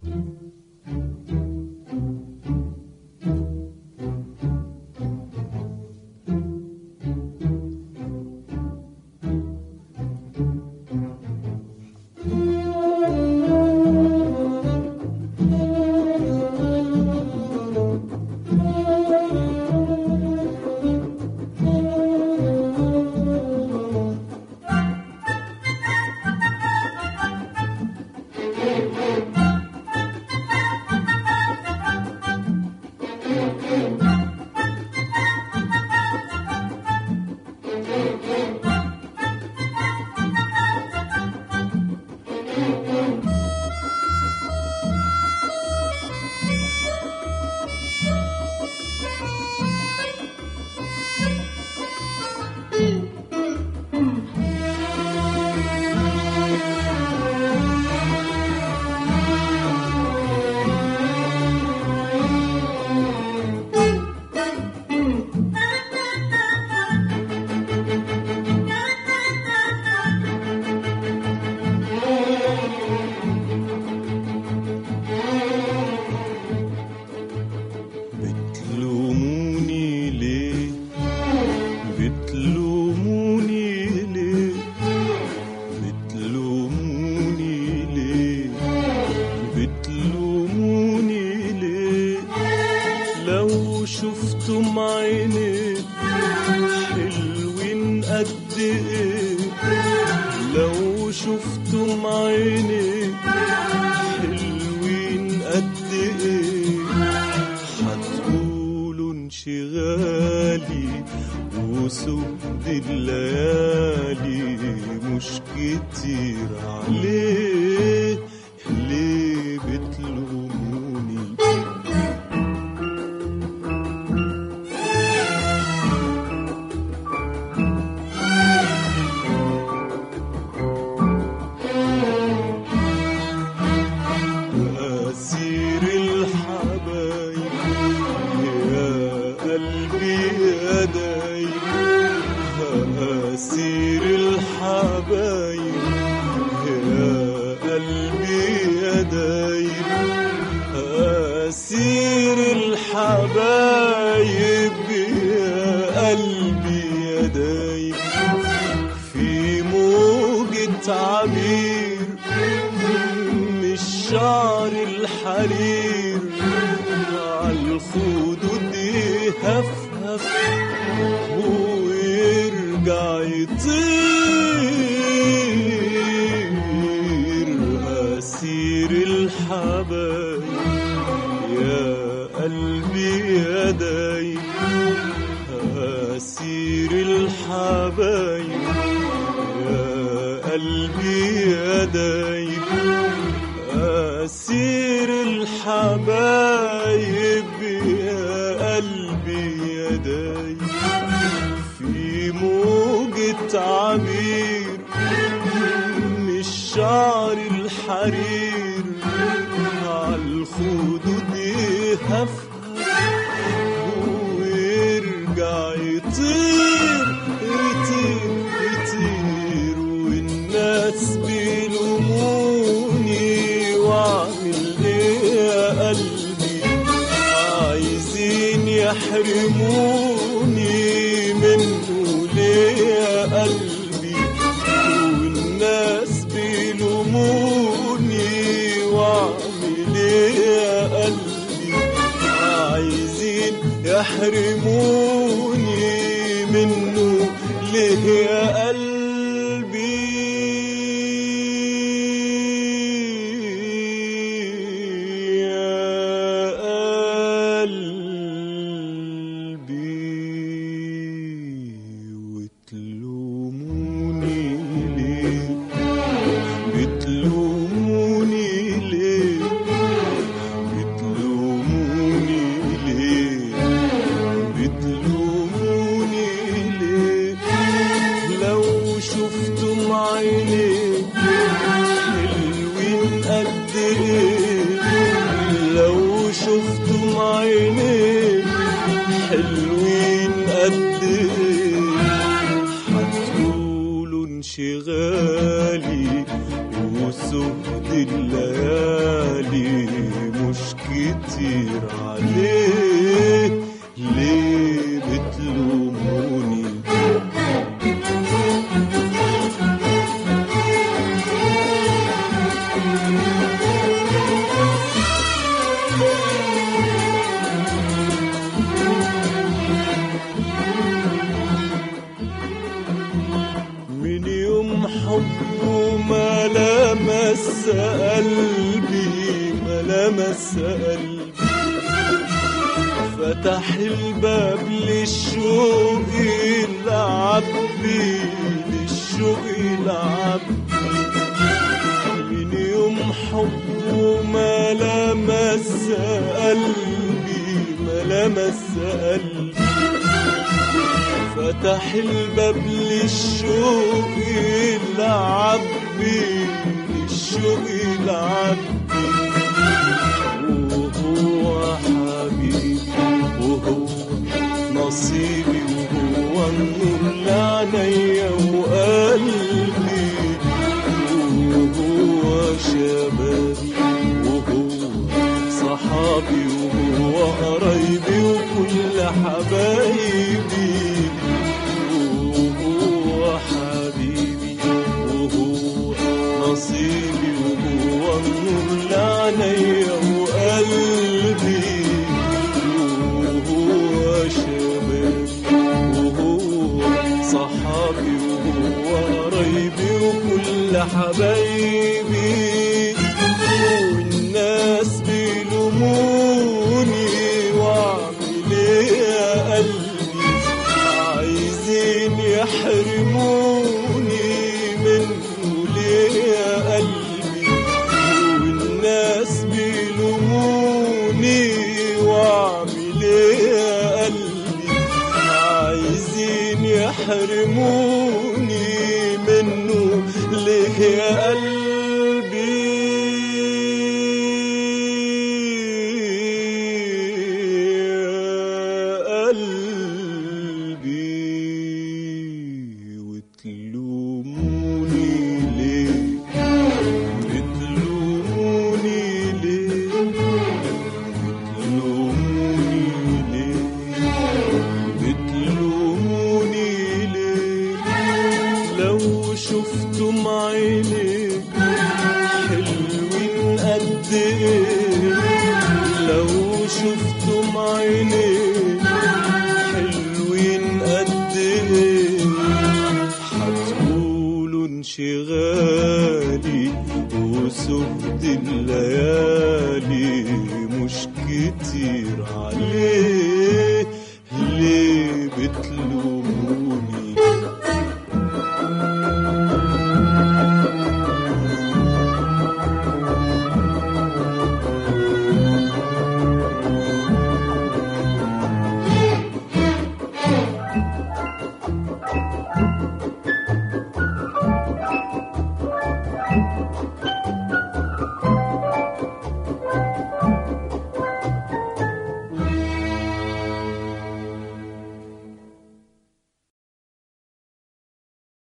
بتلوموني ليه بتلوموني ليه بتلوموني ليه بتلوموني ليه لو شفتم عيني حلوين قد ايه لو شفتم عيني حلوين قد ايه هتقولوا انشغالي وسود الليالي مش كتير عليه ليه بتلوموني أسير الحبايب يا قلبي يا دايب أسير الحبايب يا قلبي يا دايب أسير الحبايب يا قلبي يا دايب في موجة عبير مش شعر الحرير عالخدود يهفهف ويرجع يطير أسير الحبايب يا قلبي يا دايب أسير الحبايب يا قلبي يا دايب أسير الحبايب يا قلبي يا دايب في موجة عبير مش شعر الحرير عالخدود يهفهف ويرجع يطير يطير يطير والناس بيلوموني واعمل ايه يا قلبي عايزين يحرموني منه ليه يا قلبي والناس بيلوموني واعمل ايه يا قلبي عايزين يحرموني منه ليه يا قلبي يا قلبي وتلوموني ليه بتلوموني ليه بتلوموني ليه بتلوموني ليه لو شفتم عيني حلوين قد ايه لو شفتم عيني حلوين قد ايه هتقولوا انشغالي وسهد الليالي كتير عليه ليه بتلوموني من يوم حبه ما لمس قلبي ما لمس قلبي فتح الباب للشوق العبي للشوق العبي من يوم حبه ما لمس قلبي ما لمس قلبي فتح الباب للشوق العبي للشوق العبي وهو حبيبي وهو نصيبي وهو النور لعينيا وقلبي وهو شبابي وهو صحابي وهو قرايبي وكل حبايبي وهو حبيبي وهو نصيبي وهو النور لعينيا وقلبي وهو شبابي وهو صحابي وهو قرايبي وكل حبايبي والناس بيلوموني واعمل ايه يا قلبي عايزين يحرموني منه ليه يا قلبي والناس بيلوموني واعمل ايه يا قلبي عايزين يحرموني منه ليه يا قلبي يا قلبي وتلوموني ليه بتلوموني ليه بتلوموني ليه بتلوموني ليه لو شفتم عينيك حلوين قد ايه لو